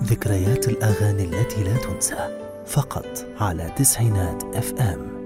ذكريات الأغاني التي لا تنسى فقط على تسعينات اف ام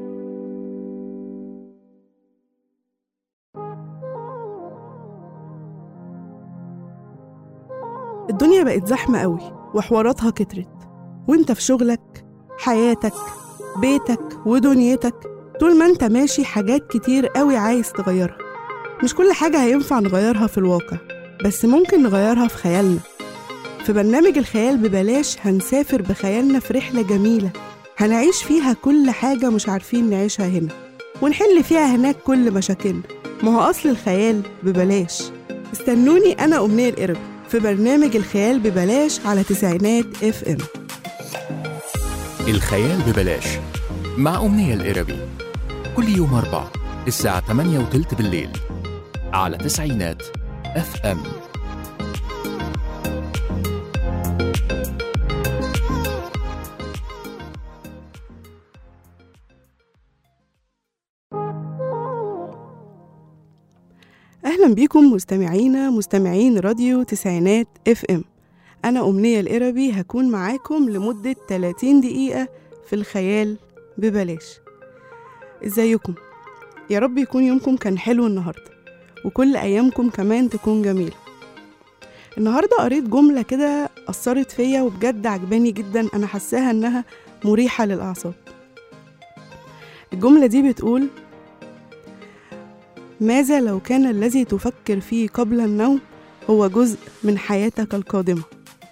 الدنيا بقت زحمة قوي وحواراتها كترت وانت في شغلك حياتك بيتك ودنيتك طول ما انت ماشي حاجات كتير قوي عايز تغيرها مش كل حاجة هينفع نغيرها في الواقع بس ممكن نغيرها في خيالنا في برنامج الخيال ببلاش هنسافر بخيالنا في رحلة جميلة هنعيش فيها كل حاجة مش عارفين نعيشها هنا ونحل فيها هناك كل مشاكلنا ما هو أصل الخيال ببلاش استنوني أنا أمنية القرب في برنامج الخيال ببلاش على تسعينات اف ام الخيال ببلاش مع أمنية القربي كل يوم أربع الساعة 8 وتلت بالليل على تسعينات اف ام أهلا بيكم مستمعينا مستمعين راديو تسعينات اف ام أنا أمنية القربي هكون معاكم لمدة 30 دقيقة في الخيال ببلاش ازيكم يا رب يكون يومكم كان حلو النهاردة وكل أيامكم كمان تكون جميلة النهاردة قريت جملة كده أثرت فيا وبجد عجباني جدا أنا حاساها إنها مريحة للأعصاب الجملة دي بتقول ماذا لو كان الذي تفكر فيه قبل النوم هو جزء من حياتك القادمة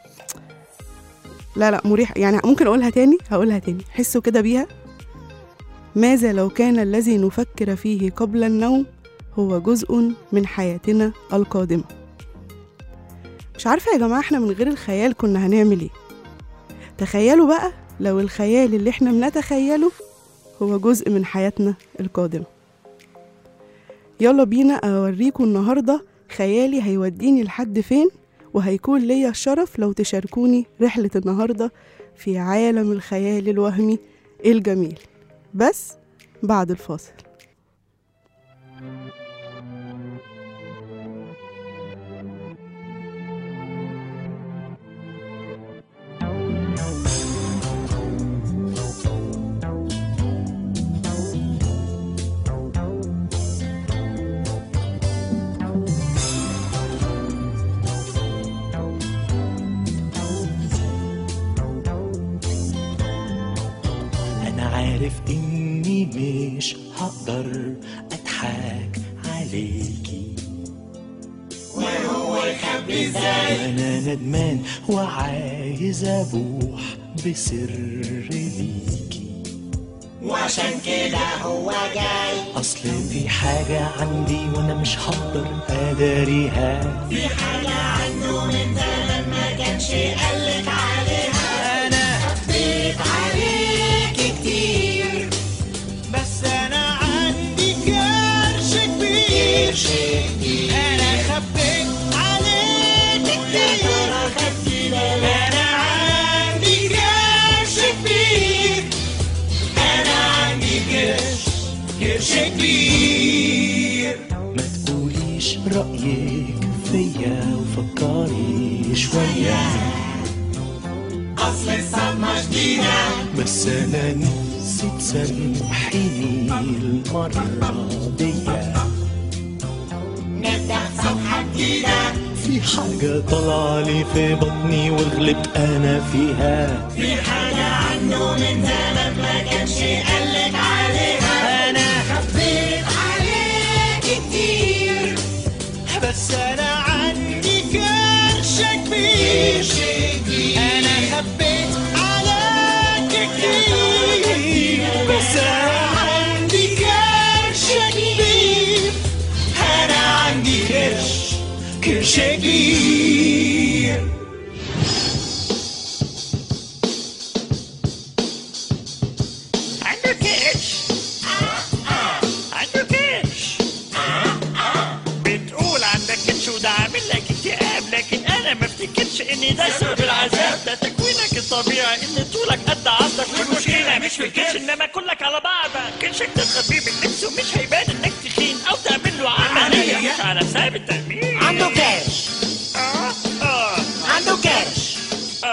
لا لا مريح يعني ممكن أقولها تاني هقولها تاني حسوا كده بيها ماذا لو كان الذي نفكر فيه قبل النوم هو جزء من حياتنا القادمة مش عارفة يا جماعة احنا من غير الخيال كنا هنعمل ايه تخيلوا بقى لو الخيال اللي احنا بنتخيله هو جزء من حياتنا القادمة يلا بينا أوريكم النهاردة خيالي هيوديني لحد فين وهيكون ليا الشرف لو تشاركوني رحلة النهاردة في عالم الخيال الوهمي الجميل بس بعد الفاصل أنا عارف إني مش هقدر أضحك عليكي وهو يخبي ازاي وأنا ندمان وعايز أبوح بسر ليكي وعشان كده هو جاي أصل في حاجة عندي وأنا مش هقدر أداريها في حاجة عنده من زمان ما كانش قالك عليها أنا خبيت عليك كتير بس انا عندي كرش كبير انا خبيت عليك كتير انا عندي كرش كبير انا عندي كرش كرش كبير ما تقوليش رأيك فيا وفكري شوية أصل الصدمة جديدة بس أنا نسيت سامحيني المرة دي نبدأ صفحة جديدة في حاجة طالعة لي في بطني وغلبت أنا فيها في حاجة عنه من زمان ما كانش قالك عليها أنا خبيت عليك كتير بس أنا عندي كرش كبير أنا خبيت عليك كتير بس أنا عندي كرش كبير أنا عندي كرش كرش كبير عنده كرش عنده كرش بتقول عندك كرش وده عامل لك اكتئاب لكن انا ما افتكرش ان ده سبب العذاب ده تكوينك الطبيعي ان طولك قد عرضك والمشكله مش في الكرش انما كلك على بعضك كرشك تتخبيه باللبس ومش هيبان انك تخين او تعمل له عمليه مش على حساب التأمين عنده كرش آه آه عنده كرش آه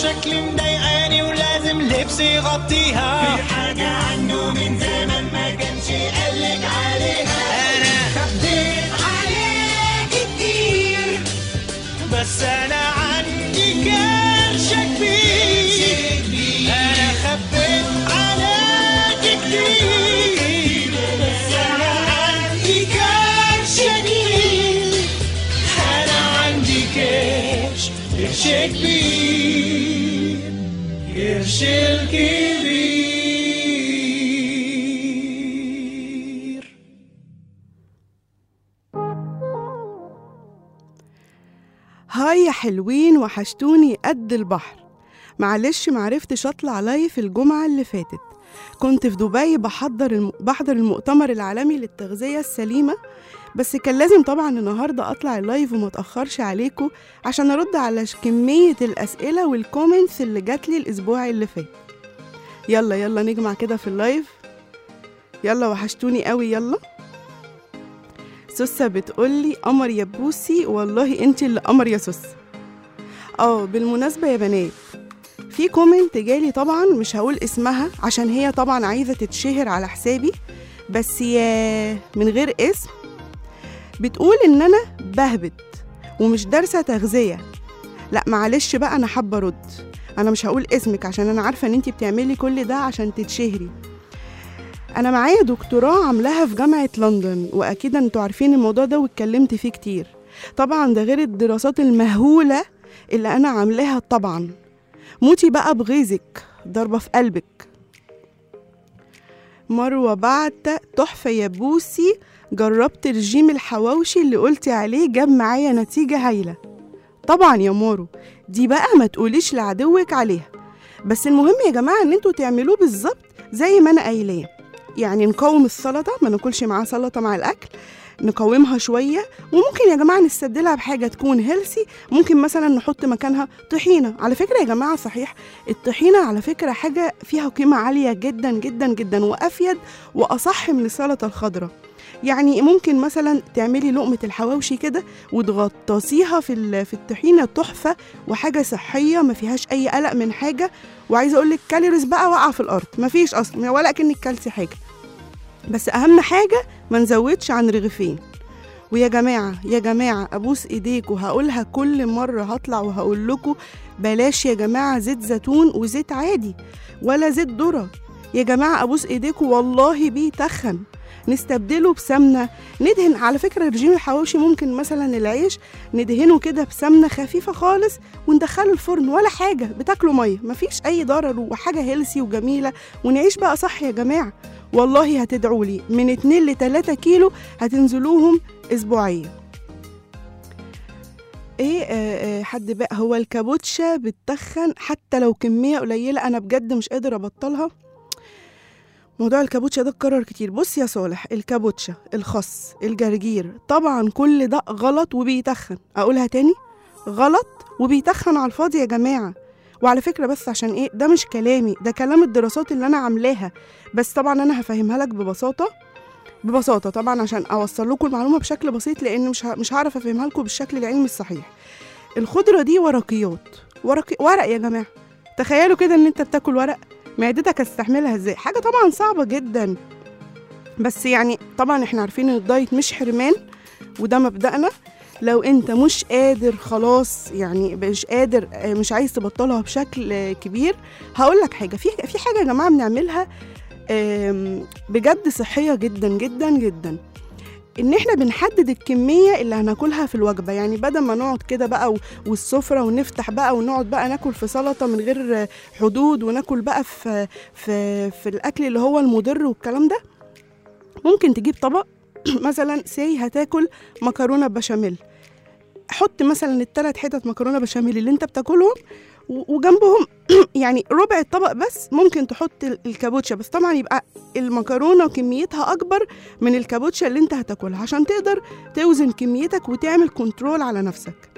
شكلي مضايقاني ولازم لبسي يغطيها في حاجة عنه من زمان ما كانش قالك عليها أنا خبيت عليك كتير بس أنا عندي كرشة كبير أنا خبيت عليك كتير بس أنا عندي كرشة كبير أنا عندي كرش كرش كبير كرش الكبير هاي يا حلوين وحشتوني قد البحر معلش معرفتش اطلع لايف الجمعة اللي فاتت كنت في دبي بحضر الم... بحضر المؤتمر العالمي للتغذية السليمة بس كان لازم طبعا النهاردة اطلع اللايف وما اتأخرش عليكم عشان ارد على ش- كمية الاسئلة والكومنتس اللي جاتلي الاسبوع اللي فات يلا يلا نجمع كده في اللايف يلا وحشتوني قوي يلا سوسة بتقولي قمر يا بوسي والله انت اللي قمر يا سوسة اه بالمناسبة يا بنات في كومنت جالي طبعا مش هقول اسمها عشان هي طبعا عايزة تتشهر على حسابي بس يا من غير اسم بتقول ان انا بهبت ومش دارسة تغذية لا معلش بقى انا حابة ارد انا مش هقول اسمك عشان انا عارفة ان انتي بتعملي كل ده عشان تتشهري انا معايا دكتوراه عاملاها في جامعة لندن واكيد انتوا عارفين الموضوع ده واتكلمت فيه كتير طبعا ده غير الدراسات المهولة اللي انا عاملاها طبعا موتي بقى بغيظك ضربة في قلبك مروة بعت تحفة يا بوسي جربت رجيم الحواوشي اللي قلتي عليه جاب معايا نتيجة هايلة طبعا يا مورو دي بقى ما تقوليش لعدوك عليها بس المهم يا جماعة ان انتوا تعملوه بالظبط زي ما انا قايلاه يعني نقوم السلطة ما ناكلش معاه سلطة مع الأكل نقومها شوية وممكن يا جماعة نستبدلها بحاجة تكون هيلسي ممكن مثلا نحط مكانها طحينة على فكرة يا جماعة صحيح الطحينة على فكرة حاجة فيها قيمة عالية جدا جدا جدا وأفيد وأصح من السلطة الخضراء يعني ممكن مثلا تعملي لقمة الحواوشي كده وتغطسيها في ال- في الطحينة تحفة وحاجة صحية ما فيهاش أي قلق من حاجة وعايزة أقول لك كالوريز بقى واقعة في الأرض ما فيش أصلا ولا كأنك كلتي حاجة بس أهم حاجة ما نزودش عن رغيفين ويا جماعة يا جماعة أبوس إيديكوا هقولها كل مرة هطلع وهقول لكم بلاش يا جماعة زيت زيتون وزيت عادي ولا زيت ذرة يا جماعة أبوس إيديكوا والله بيتخن نستبدله بسمنة ندهن على فكرة رجيم الحواوشي ممكن مثلا العيش ندهنه كده بسمنة خفيفة خالص وندخله الفرن ولا حاجة بتاكلوا مية مفيش أي ضرر وحاجة هيلسي وجميلة ونعيش بقى صح يا جماعة والله هتدعوا لي من 2 ل 3 كيلو هتنزلوهم اسبوعيا ايه آه آه حد بقى هو الكابوتشا بتتخن حتى لو كميه قليله انا بجد مش قادر ابطلها موضوع الكابوتشا ده اتكرر كتير بص يا صالح الكابوتشا الخس الجرجير طبعا كل ده غلط وبيتخن اقولها تاني غلط وبيتخن على الفاضي يا جماعه وعلى فكره بس عشان ايه ده مش كلامي ده كلام الدراسات اللي انا عاملاها بس طبعا انا هفهمها لك ببساطه ببساطه طبعا عشان اوصل لكم المعلومه بشكل بسيط لان مش ه... مش هعرف افهمها لكم بالشكل العلمي الصحيح الخضره دي ورقيات ورق ورق يا جماعه تخيلوا كده ان انت بتاكل ورق معدتك هتستحملها ازاي حاجه طبعا صعبه جدا بس يعني طبعا احنا عارفين ان الدايت مش حرمان وده مبدأنا لو انت مش قادر خلاص يعني مش قادر آه، مش عايز تبطلها بشكل آه، كبير هقول لك حاجه في في حاجه يا جماعه بنعملها آم، بجد صحيه جدا جدا جدا ان احنا بنحدد الكميه اللي هناكلها في الوجبه يعني بدل ما نقعد كده بقى و- والسفره ونفتح بقى ونقعد بقى ناكل في سلطه من غير آه، حدود وناكل بقى في في في الاكل اللي هو المضر والكلام ده ممكن تجيب طبق مثلا سي هتاكل مكرونه بشاميل حط مثلا الثلاث حتت مكرونه بشاميل اللي انت بتاكلهم و- وجنبهم يعني ربع الطبق بس ممكن تحط ال- الكابوتشا بس طبعا يبقى المكرونه كميتها اكبر من الكابوتشا اللي انت هتاكلها عشان تقدر توزن كميتك وتعمل كنترول على نفسك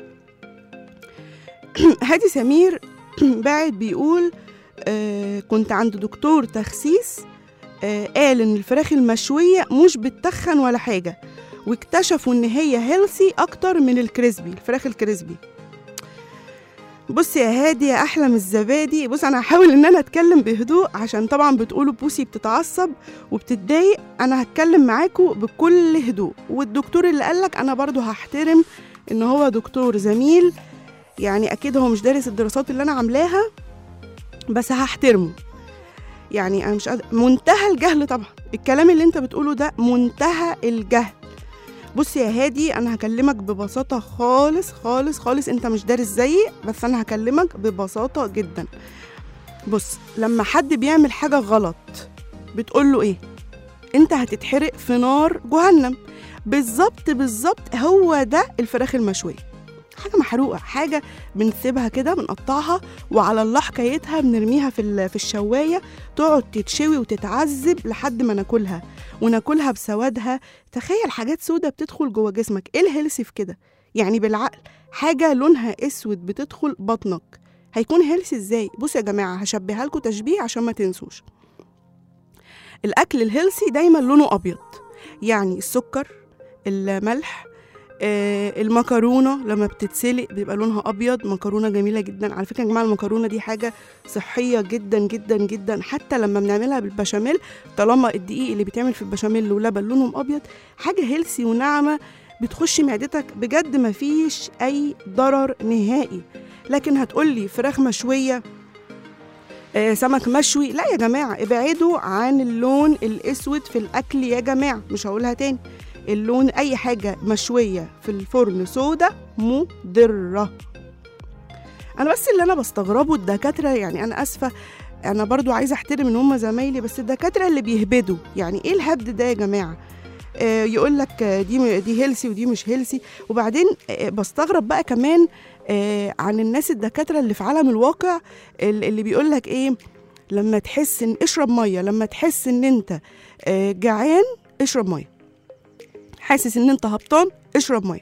هادي سمير باعت بيقول آه كنت عند دكتور تخسيس آه قال ان الفراخ المشويه مش بتتخن ولا حاجه واكتشفوا ان هي هيلثي اكتر من الكريسبي الفراخ الكريسبي بص يا هادي يا احلى من الزبادي بص انا هحاول ان انا اتكلم بهدوء عشان طبعا بتقولوا بوسي بتتعصب وبتتضايق انا هتكلم معاكم بكل هدوء والدكتور اللي قالك انا برضو هحترم ان هو دكتور زميل يعني اكيد هو مش دارس الدراسات اللي انا عاملاها بس هحترمه يعني انا مش قادر منتهى الجهل طبعا الكلام اللي انت بتقوله ده منتهى الجهل بص يا هادي انا هكلمك ببساطه خالص خالص خالص انت مش دارس زيي بس انا هكلمك ببساطه جدا بص لما حد بيعمل حاجه غلط بتقول له ايه انت هتتحرق في نار جهنم بالظبط بالظبط هو ده الفراخ المشويه حاجه محروقه حاجه بنسيبها كده بنقطعها وعلى الله حكايتها بنرميها في ال- في الشوايه تقعد تتشوي وتتعذب لحد ما ناكلها وناكلها بسوادها تخيل حاجات سودة بتدخل جوه جسمك ايه الهيلثي في كده يعني بالعقل حاجه لونها اسود بتدخل بطنك هيكون هيلثي ازاي بصوا يا جماعه هشبهها لكم تشبيه عشان ما تنسوش الاكل الهيلثي دايما لونه ابيض يعني السكر الملح آه، المكرونه لما بتتسلق بيبقى لونها ابيض مكرونه جميله جدا على فكره يا جماعه المكرونه دي حاجه صحيه جدا جدا جدا حتى لما بنعملها بالبشاميل طالما الدقيق اللي بيتعمل في البشاميل ولبن لونهم ابيض حاجه هيلسي وناعمه بتخش معدتك بجد مفيش اي ضرر نهائي لكن هتقولي فراخ مشويه آه، سمك مشوي لا يا جماعه ابعدوا عن اللون الاسود في الاكل يا جماعه مش هقولها تاني اللون اي حاجه مشويه في الفرن سودا مضره انا بس اللي انا بستغربه الدكاتره يعني انا اسفه انا برضو عايزه احترم ان هم زمايلي بس الدكاتره اللي بيهبدوا يعني ايه الهبد ده يا جماعه آه يقول لك آه، دي دي هيلسي ودي مش هيلسي وبعدين آه بستغرب بقى كمان آه عن الناس الدكاتره اللي في عالم الواقع ال- اللي بيقول لك ايه لما تحس ان اشرب ميه لما تحس ان انت آه جعان اشرب ميه حاسس ان انت هبطان اشرب ميه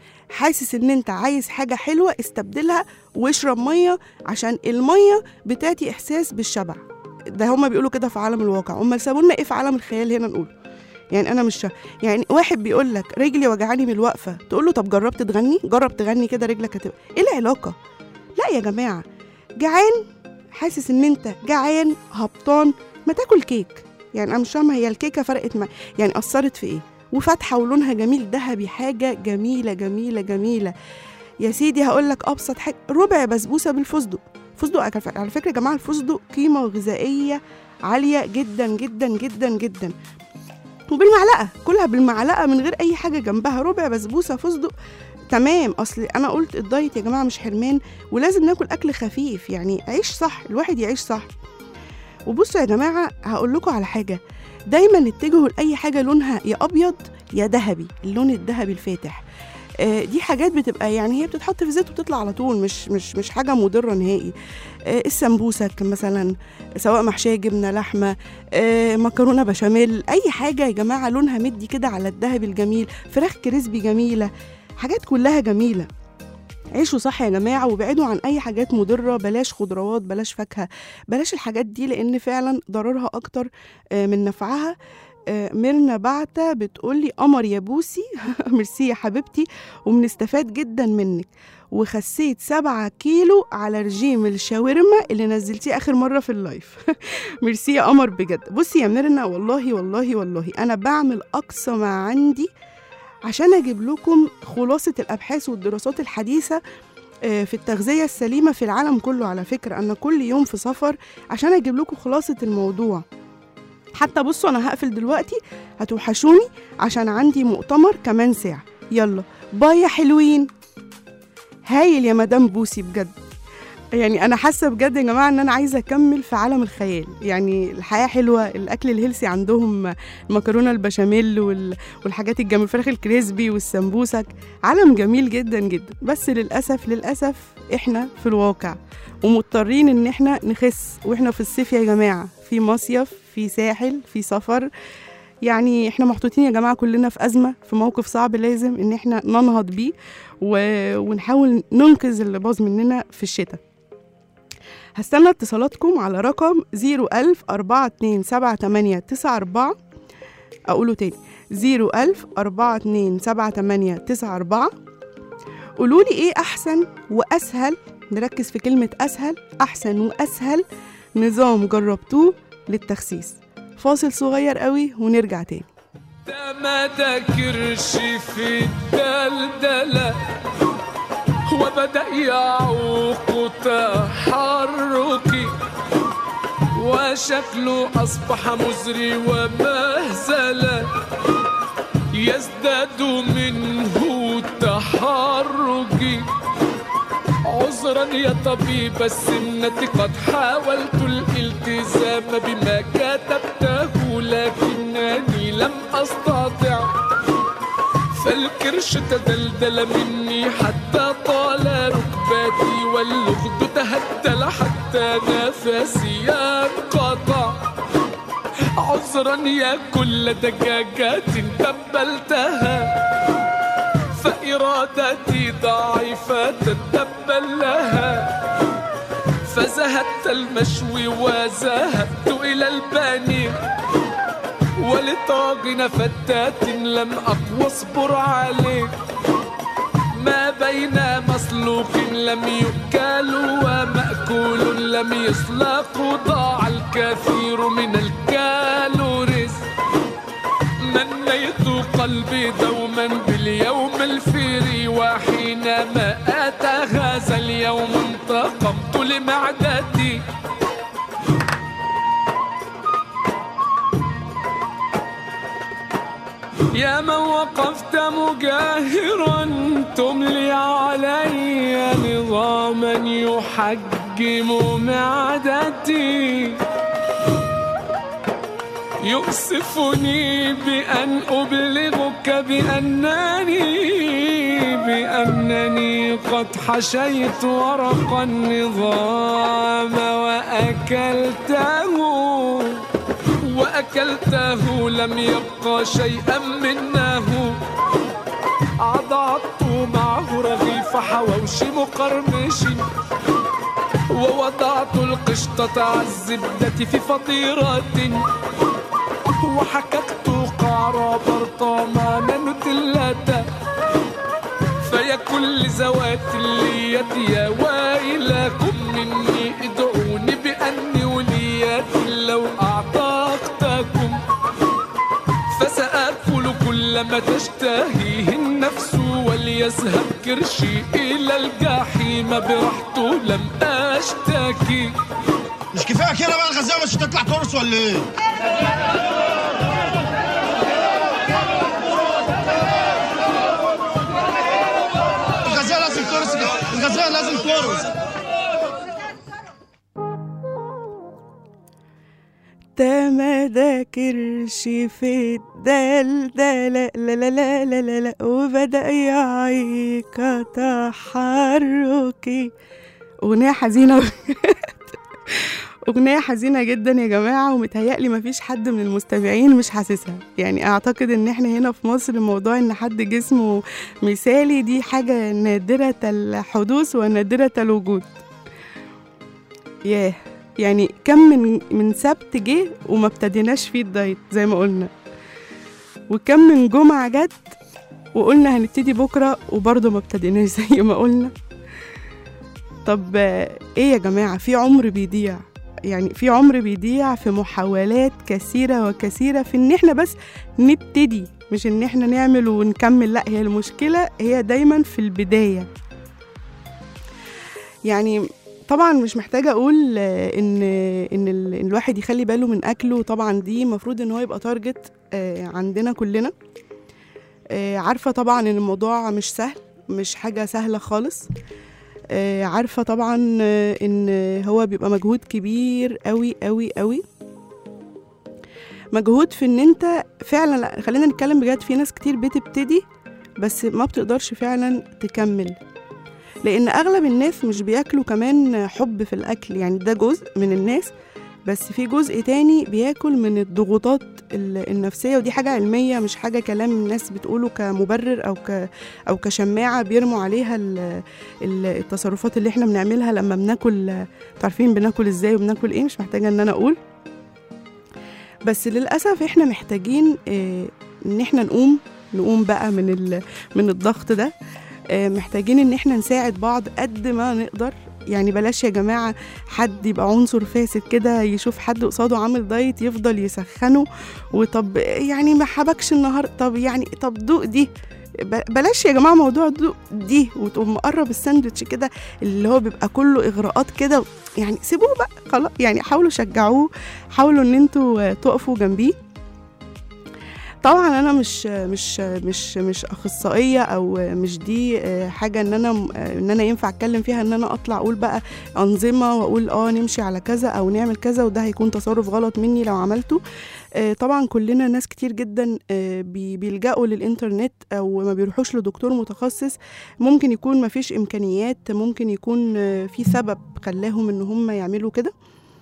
حاسس ان انت عايز حاجه حلوه استبدلها واشرب ميه عشان الميه بتاتي احساس بالشبع ده هما بيقولوا كده في عالم الواقع امال سابوا لنا ايه في عالم الخيال هنا نقول يعني انا مش شا... يعني واحد بيقول لك رجلي وجعاني من الوقفه تقول له طب جربت تغني جرب تغني كده رجلك هتبقى ايه العلاقه لا يا جماعه جعان حاسس ان انت جعان هبطان ما تاكل كيك يعني انا مش فاهمه هي الكيكه فرقت مع يعني اثرت في ايه وفاتحه ولونها جميل ذهبي حاجه جميله جميله جميله يا سيدي هقول لك ابسط حاجه ربع بسبوسه بالفستق فستق على فكره يا جماعه الفستق قيمه غذائيه عاليه جدا جدا جدا جدا وبالمعلقه كلها بالمعلقه من غير اي حاجه جنبها ربع بسبوسه فستق تمام اصل انا قلت الدايت يا جماعه مش حرمان ولازم ناكل اكل خفيف يعني عيش صح الواحد يعيش صح وبصوا يا جماعه هقول لكم على حاجه دايما اتجهوا لاي حاجه لونها يا ابيض يا ذهبي اللون الذهبي الفاتح آه، دي حاجات بتبقى يعني هي بتتحط في زيت وتطلع على طول مش مش مش حاجه مضره نهائي آه، السمبوسك مثلا سواء محشيه جبنه لحمه آه، مكرونه بشاميل اي حاجه يا جماعه لونها مدي كده على الذهبي الجميل فراخ كريسبي جميله حاجات كلها جميله عيشوا صح يا جماعة وابعدوا عن أي حاجات مضرة بلاش خضروات بلاش فاكهة بلاش الحاجات دي لأن فعلا ضررها أكتر آه، من نفعها آه، ميرنا بعتة بتقولي قمر يا بوسي ميرسي يا حبيبتي وبنستفاد جدا منك وخسيت سبعة كيلو على رجيم الشاورما اللي نزلتيه آخر مرة في اللايف ميرسي يا قمر بجد بصي يا ميرنا والله والله والله أنا بعمل أقصى ما عندي عشان أجيب لكم خلاصة الأبحاث والدراسات الحديثة آه، في التغذية السليمة في العالم كله على فكرة أنا كل يوم في سفر عشان أجيب لكم خلاصة الموضوع حتى بصوا أنا هقفل دلوقتي هتوحشوني عشان عندي مؤتمر كمان ساعة يلا باي يا حلوين هايل يا مدام بوسي بجد يعني انا حاسه بجد يا جماعه ان انا عايزه اكمل في عالم الخيال يعني الحياه حلوه الاكل الهيلسي عندهم المكرونه البشاميل وال... والحاجات الجميله الفراخ الكريسبي والسمبوسك عالم جميل جدا جدا بس للاسف للاسف احنا في الواقع ومضطرين ان احنا نخس واحنا في الصيف يا جماعه في مصيف في ساحل في سفر يعني احنا محطوطين يا جماعه كلنا في ازمه في موقف صعب لازم ان احنا ننهض بيه و... ونحاول ننقذ اللي باظ مننا في الشتاء هستنى اتصالاتكم على رقم 01000 427894 أقوله تاني 01000 427894 قولوا لي إيه أحسن وأسهل نركز في كلمة أسهل أحسن وأسهل نظام جربتوه للتخسيس فاصل صغير قوي ونرجع تاني ده ما ذاكرش في الدلدلة وبدأ يعوق تحركي وشكله أصبح مزري ومهزلة يزداد منه تحركي عذرا يا طبيب السمنة قد حاولت الالتزام بما كتبته لكنني لم أستطع فالكرش تدلدل مني حتى طال ركباتي واللغد تهدل حتى نفسي انقطع عذرا يا كل دجاجات تبلتها فإرادتي ضعيفة تتبل لها فزهدت المشوي وذهبت إلى الباني ولطاغن فتات لم أقوى اصبر عليه ما بين مسلوق لم يؤكل ومأكول لم يسلق ضاع الكثير من الكالوريز منيت قلبي دوما باليوم الفيري وحينما أتى هذا اليوم انتقمت لمعدتي يا من وقفت مجاهرا تملي علي نظاما يحجم معدتي يؤسفني بأن أبلغك بأنني بأنني قد حشيت ورق النظام وأكلته وأكلته لم يبقى شيئا منه عضعضت معه رغيف حواوشي مقرمش ووضعت القشطة على الزبدة في فطيرة وحككت قعر برطمان نوتيلاتا فيا كل ذوات اليد يا ويلكم مني ادعوني بأني ولياتي لو أعتقتكم فسأكل كل ما تشتهيه النفس وليذهب كرشي إلى الجحيم برحته لم أشتكي مش كفايه كده بقى الغزاله مش هتطلع ترس ولا ايه؟ الغزاله لازم ترس الغزاله لازم ترس ده ما ذاكرش في الدلدلة لا لا لا لا لا لا وبدأ يعيق تحركي أغنية حزينة أغنية حزينة جدا يا جماعة ومتهيألي مفيش حد من المستمعين مش حاسسها يعني أعتقد إن إحنا هنا في مصر موضوع إن حد جسمه مثالي دي حاجة نادرة الحدوث ونادرة الوجود ياه يعني كم من من سبت جه وما ابتديناش فيه الدايت زي ما قلنا وكم من جمعة جت وقلنا هنبتدي بكرة وبرضه ما ابتديناش زي ما قلنا طب آه، ايه يا جماعة في عمر بيضيع يعني في عمر بيضيع في محاولات كثيرة وكثيرة في ان احنا بس نبتدي مش ان احنا نعمل ونكمل لا هي المشكلة هي دايما في البداية يعني طبعا مش محتاجة أقول آه، إن إن ال- إن الواحد يخلي باله من أكله طبعا دي المفروض إن هو يبقى تارجت آه، عندنا كلنا آه، عارفة طبعا إن الموضوع مش سهل مش حاجة سهلة خالص آه، عارفة طبعا آه، إن هو بيبقى مجهود كبير قوي قوي قوي مجهود في إن أنت فعلا لا خلينا نتكلم بجد في ناس كتير بتبتدي بس ما بتقدرش فعلا تكمل لان اغلب الناس مش بياكلوا كمان حب في الاكل يعني ده جزء من الناس بس في جزء تاني بياكل من الضغوطات ال- النفسيه ودي حاجه علميه مش حاجه كلام الناس بتقوله كمبرر او ك او كشماعه بيرموا عليها ال- ال- التصرفات اللي احنا بنعملها لما بناكل انتوا عارفين بناكل ازاي وبناكل ايه مش محتاجه ان انا اقول بس للاسف احنا محتاجين آه، ان احنا نقوم نقوم بقى من ال- من الضغط ده آه، محتاجين ان احنا نساعد بعض قد ما نقدر يعني بلاش يا جماعه حد يبقى عنصر فاسد كده يشوف حد قصاده عامل دايت يفضل يسخنه وطب يعني ما حبكش النهار طب يعني طب دوق دي ب- بلاش يا جماعه موضوع دوق دي وتقوم مقرب الساندوتش كده اللي هو بيبقى كله اغراءات كده يعني سيبوه بقى خلاص يعني حاولوا شجعوه حاولوا ان انتوا آه، تقفوا جنبيه طبعا انا مش مش مش مش اخصائيه او مش دي آه، حاجه ان انا آه، ان انا ينفع اتكلم فيها ان انا اطلع اقول بقى انظمه واقول اه نمشي على كذا او نعمل كذا وده هيكون تصرف غلط مني لو عملته آه، طبعا كلنا ناس كتير جدا آه، بي- بيلجأوا للإنترنت أو ما بيروحوش لدكتور متخصص ممكن يكون ما فيش إمكانيات ممكن يكون آه، في سبب خلاهم إن هم يعملوا كده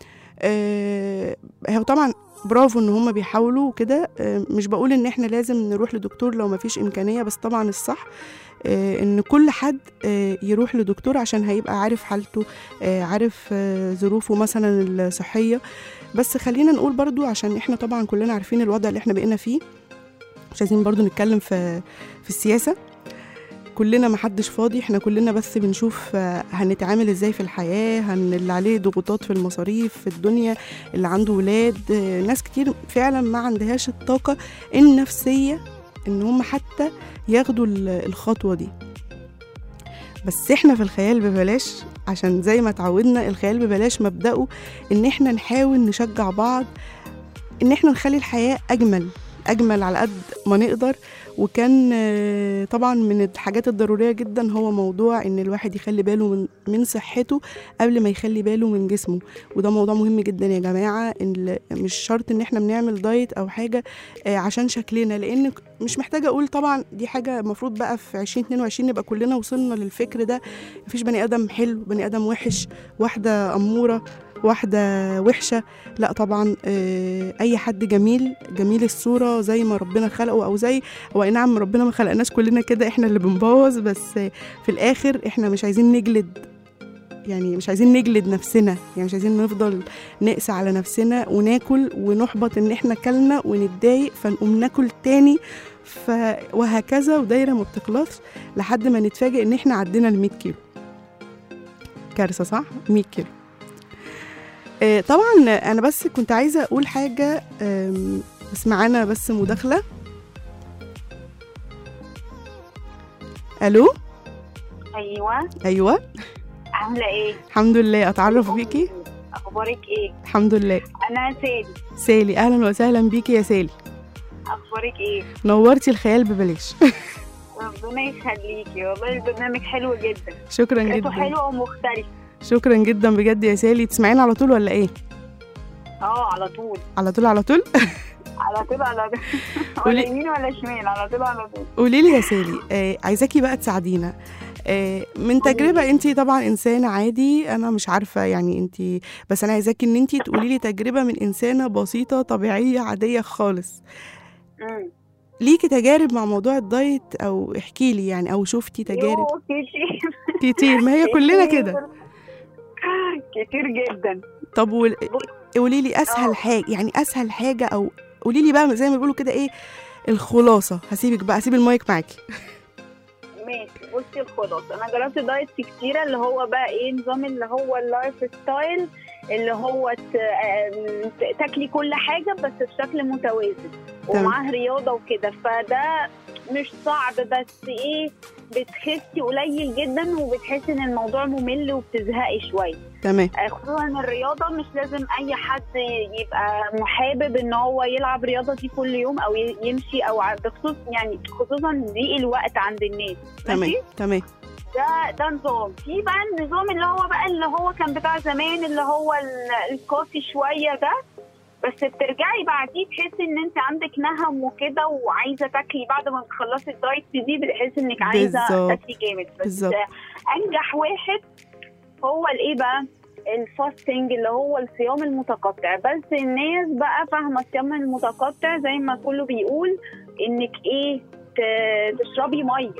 آه، هو طبعا برافو ان هم بيحاولوا وكده آه، مش بقول ان احنا لازم نروح لدكتور لو ما فيش امكانيه بس طبعا الصح آه، ان كل حد آه، يروح لدكتور عشان هيبقى عارف حالته آه، عارف آه، ظروفه مثلا الصحيه بس خلينا نقول برضو عشان احنا طبعا كلنا عارفين الوضع اللي احنا بقينا فيه مش عايزين برضو نتكلم في في السياسه كلنا محدش فاضي احنا كلنا بس بنشوف آه، هنتعامل ازاي في الحياه هن اللي عليه ضغوطات في المصاريف في الدنيا اللي عنده ولاد آه، ناس كتير فعلا ما عندهاش الطاقه النفسيه ان هم حتى ياخدوا ال- الخطوه دي بس احنا في الخيال ببلاش عشان زي ما اتعودنا الخيال ببلاش مبدأه ان احنا نحاول نشجع بعض ان احنا نخلي الحياة اجمل اجمل على قد ما نقدر وكان آه، طبعا من الحاجات الضرورية جدا هو موضوع ان الواحد يخلي باله من من صحته قبل ما يخلي باله من جسمه وده موضوع مهم جدا يا جماعة إن مش شرط ان احنا بنعمل دايت او حاجة آه، عشان شكلنا لان مش محتاجة اقول طبعا دي حاجة المفروض بقى في 2022 نبقى كلنا وصلنا للفكر ده مفيش بني ادم حلو بني ادم وحش واحدة امورة واحدة وحشة لا طبعا آه، اي حد جميل جميل الصورة زي ما ربنا خلقه او زي هو اي نعم ربنا ما خلقناش كلنا كده احنا اللي بنبوظ بس آه، في الاخر احنا مش عايزين نجلد يعني مش عايزين نجلد نفسنا يعني مش عايزين نفضل نقسى على نفسنا وناكل ونحبط ان احنا كلنا ونتضايق فنقوم ناكل تاني ف... وهكذا ودايره ما بتخلصش لحد ما نتفاجئ ان احنا عدينا ال 100 كيلو كارثه صح 100 كيلو آه، طبعا انا بس كنت عايزه اقول حاجه آم، بس معانا بس مداخله الو ايوه ايوه عامله ايه الحمد لله اتعرف بيكي اخبارك ايه الحمد لله انا سالي سالي اهلا وسهلا بيكي يا سالي اخبارك ايه نورتي الخيال ببلاش ربنا يخليكي والله البرنامج حلو جدا شكرا فكرته جدا حلوه ومختلفه شكرا جدا بجد يا سالي تسمعينا على طول ولا ايه اه على طول على طول على طول على طول على طول قولي- ولا يمين ولا شمال على طول على طول قولي لي يا سالي آه عايزاكي بقى تساعدينا آه من تجربه انت طبعا انسانه عادي انا مش عارفه يعني انت بس انا عايزاكي ان انت تقولي لي تجربه من انسانه بسيطه طبيعيه عاديه خالص امم ليكي تجارب مع موضوع الدايت او احكي لي يعني او شفتي تجارب يوه، كتير كتير ما هي كلنا كتير. كده كتير جدا طب وال- قولي لي اسهل آه. حاجه يعني اسهل حاجه او قولي لي بقى زي ما بيقولوا كده ايه الخلاصه هسيبك بقى هسيب المايك معاكي ماشي بصي الخلاصه انا جربت دايت كتيره اللي هو بقى ايه نظام اللي هو اللايف ستايل اللي هو ت- آم، ت- تاكلي كل حاجه بس بشكل متوازن تمام. ومعاه رياضه وكده فده مش صعب بس ايه بتخسي قليل جدا وبتحسي ان الموضوع ممل وبتزهقي شويه تمام آه، خصوصا ان الرياضه مش لازم اي حد يبقى محابب ان هو يلعب رياضه دي كل يوم او ي- يمشي او ع- بخصوص يعني خصوصا ضيق الوقت عند الناس تمام ماشي تمام ده ده نظام في بقى النظام اللي هو بقى اللي هو كان بتاع زمان اللي هو ال- الكوفي شويه ده بس بترجعي بعديه تحسي ان انت عندك نهم وكده وعايزه تاكلي بعد ما تخلصي الدايت دي بتحسي انك عايزه بالظبط. تاكلي جامد بس بالظبط. انجح واحد هو الايه بقى الفاستنج اللي هو الصيام المتقطع بس الناس بقى فاهمه الصيام المتقطع زي ما كله بيقول انك ايه ت- تشربي ميه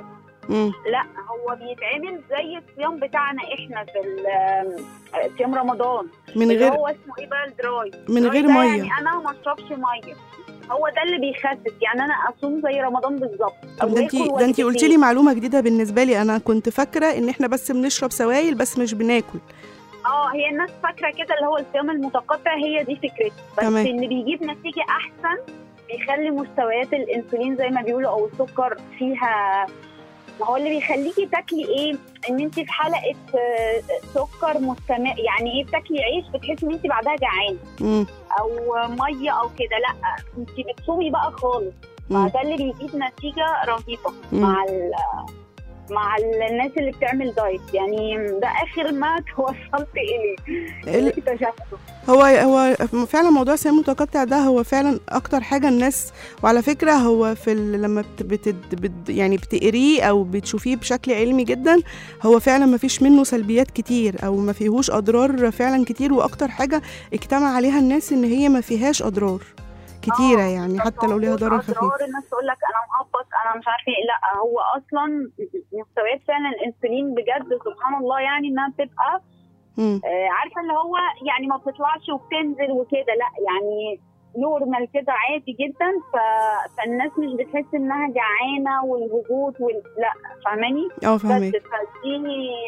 مم. لا هو بيتعمل زي الصيام بتاعنا احنا في ال- صيام رمضان من اللي غير هو اسمه ايه بقى الدراي من الدراي غير ده مية. يعني انا ما اشربش ميه هو ده اللي بيخسس يعني انا اصوم زي رمضان بالظبط طب أو ده انت آكل ده انت قلت وجبتين. لي معلومه جديده بالنسبه لي انا كنت فاكره ان احنا بس بنشرب سوائل بس مش بناكل اه هي الناس فاكره كده اللي هو الصيام المتقطع هي دي فكرته بس تمام. اللي بيجيب نتيجه احسن بيخلي مستويات الانسولين زي ما بيقولوا او السكر فيها ما هو اللي بيخليكي تاكلي ايه ان انت في حلقه آه، سكر مستمر يعني ايه بتاكلي عيش بتحسي ان انت بعدها جعانه مم. او ميه او كده لا انت بتصومي بقى خالص مم. فده اللي بيجيب نتيجه رهيبه مم. مع ال مع ال- الناس اللي بتعمل دايت يعني ده اخر ما توصلت اليه اللي ال- اكتشفته هو هو فعلا موضوع الصيام المتقطع ده هو فعلا اكتر حاجه الناس وعلى فكره هو في ال... لما بت... بت... بت... يعني بتقريه او بتشوفيه بشكل علمي جدا هو فعلا ما فيش منه سلبيات كتير او ما فيهوش اضرار فعلا كتير واكتر حاجه اجتمع عليها الناس ان هي ما فيهاش اضرار كتيره آه، يعني بس حتى لو ليها موجود ضرر خفيف اضرار الناس تقول لك انا مهبط انا مش عارفه ايه لا هو اصلا مستويات فعلا الانسولين بجد سبحان الله يعني انها بتبقى مم. آه، عارفه اللي هو يعني ما بتطلعش وبتنزل وكده لا يعني نورمال كده عادي جدا ف... فالناس مش بتحس انها جعانه والهبوط وال... لا فاهماني اه بس فاهمك فدي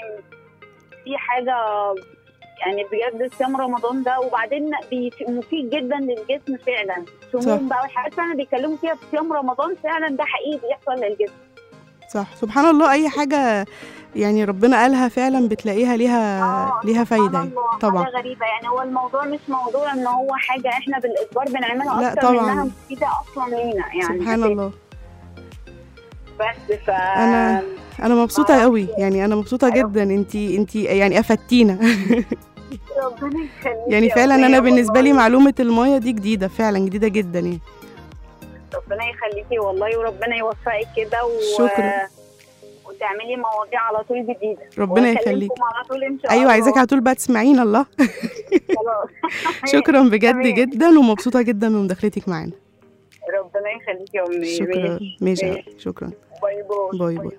دي حاجه يعني بجد صيام رمضان ده وبعدين بي- مفيد جدا للجسم فعلا صح. سموم بقى والحاجات فعلا بيتكلموا فيها في صيام رمضان فعلا ده حقيقي بيحصل للجسم صح سبحان الله اي حاجه يعني ربنا قالها فعلا بتلاقيها ليها آه، ليها سبحان فايده يعني. الله، طبعا حاجه غريبه يعني هو الموضوع مش موضوع ان هو حاجه احنا بالاجبار بنعملها لا، اكتر طبعاً. منها مفيده اصلا لينا يعني سبحان أساساً. الله بس ف أنا- انا مبسوطه معرفش. قوي يعني انا مبسوطه جدا انتي انتي يعني افدتينا ربنا يخليكي يعني يا فعلا أمنية انا بالنسبه لي والله. معلومه المايه دي جديده فعلا جديده جدا يعني ربنا يخليكي والله وربنا يوفقك كده و... شكرا. وتعملي مواضيع على طول جديده ربنا وأكلمكم يخليك. على طول ان شاء ايوه الله عايزاك على طول بقى تسمعينا الله خلاص شكرا بجد تمام. جدا ومبسوطه جدا من مداخلتك معانا ربنا يخليكي يا امي شكرا ماشي يا ماشي. حبيبي، شكرا باي باي باي باي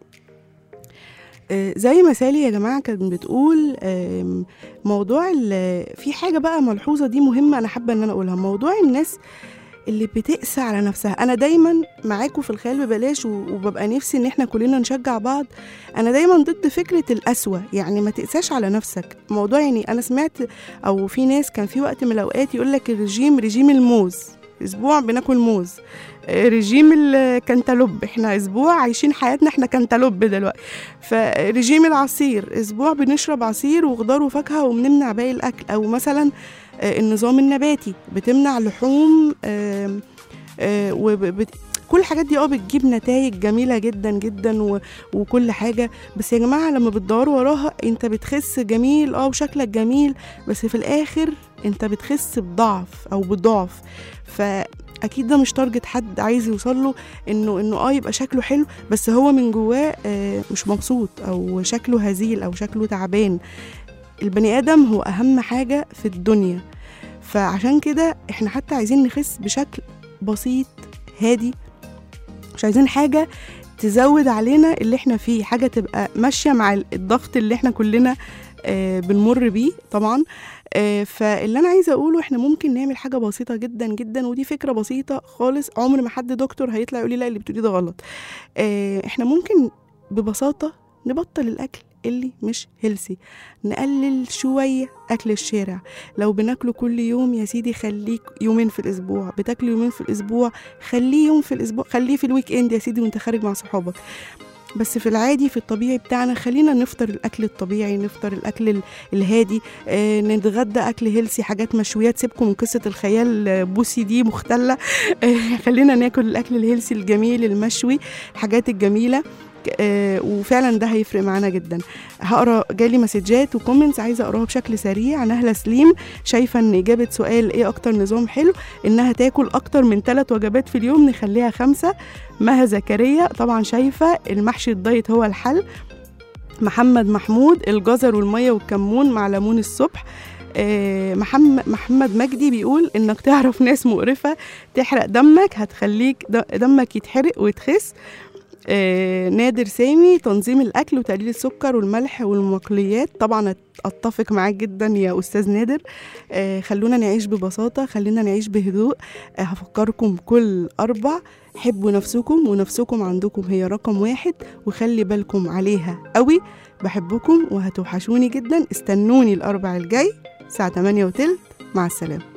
آه، زي ما سالي يا جماعه كانت بتقول آم، موضوع ال- في حاجه بقى ملحوظه دي مهمه انا حابه ان انا اقولها موضوع الناس اللي بتقسى على نفسها انا دايما معاكم في الخيال ببلاش و- وببقى نفسي ان احنا كلنا نشجع بعض انا دايما ضد فكره القسوه يعني ما تقساش على نفسك موضوع يعني انا سمعت او في ناس كان في وقت من الاوقات يقول لك الرجيم رجيم الموز اسبوع بناكل موز آه، رجيم الكنتالوب احنا اسبوع عايشين حياتنا احنا كنتالوب دلوقتي فرجيم العصير اسبوع بنشرب عصير وخضار وفاكهه وبنمنع باقي الاكل او مثلا آه، النظام النباتي بتمنع لحوم آم، آه، وبت... كل الحاجات دي اه بتجيب نتائج جميله جدا جدا و... وكل حاجه بس يا جماعه لما بتدوروا وراها انت بتخس جميل اه وشكلك جميل بس في الاخر انت بتخس بضعف او بضعف فاكيد ده مش تارجت حد عايز يوصل له انه انه اه يبقى شكله حلو بس هو من جواه آه، مش مبسوط او شكله هزيل او شكله تعبان البني ادم هو اهم حاجه في الدنيا فعشان كده احنا حتى عايزين نخس بشكل بسيط هادي مش عايزين حاجه تزود علينا اللي احنا فيه حاجه تبقى ماشيه مع الضغط اللي احنا كلنا آه، بنمر بيه طبعا آه، فاللي انا عايزه اقوله احنا ممكن نعمل حاجه بسيطه جدا جدا ودي فكره بسيطه خالص عمر ما حد دكتور هيطلع يقول لي لا اللي بتقوليه ده غلط آه، احنا ممكن ببساطه نبطل الاكل اللي مش هيلسي نقلل شويه اكل الشارع لو بناكله كل يوم يا سيدي خليك يومين في الاسبوع بتاكل يومين في الاسبوع خليه يوم في الاسبوع خليه في الويك اند يا سيدي وانت خارج مع صحابك بس في العادي في الطبيعي بتاعنا خلينا نفطر الاكل الطبيعي نفطر الاكل ال- الهادي آه نتغدى اكل هيلسي حاجات مشويات سيبكم من قصه الخيال آه، بوسي دي مختله آه خلينا ناكل الاكل الهيلسي الجميل المشوي الحاجات الجميله آه وفعلا ده هيفرق معانا جدا هقرا جالي مسجات وكومنتس عايزه اقراها بشكل سريع نهله سليم شايفه ان اجابه سؤال ايه اكتر نظام حلو انها تاكل اكتر من ثلاث وجبات في اليوم نخليها خمسه مها زكريا طبعا شايفه المحشي الدايت هو الحل محمد محمود الجزر والميه والكمون مع ليمون الصبح آه، محمد محمد مجدي بيقول انك تعرف ناس مقرفه تحرق دمك هتخليك د- دمك يتحرق وتخس آه نادر سامي تنظيم الأكل وتقليل السكر والملح والمقليات طبعا أتفق معاك جدا يا أستاذ نادر آه خلونا نعيش ببساطة خلينا نعيش بهدوء آه هفكركم كل أربع حبوا نفسكم ونفسكم عندكم هي رقم واحد وخلي بالكم عليها قوي بحبكم وهتوحشوني جدا استنوني الأربع الجاي الساعة 8 وتلت مع السلامة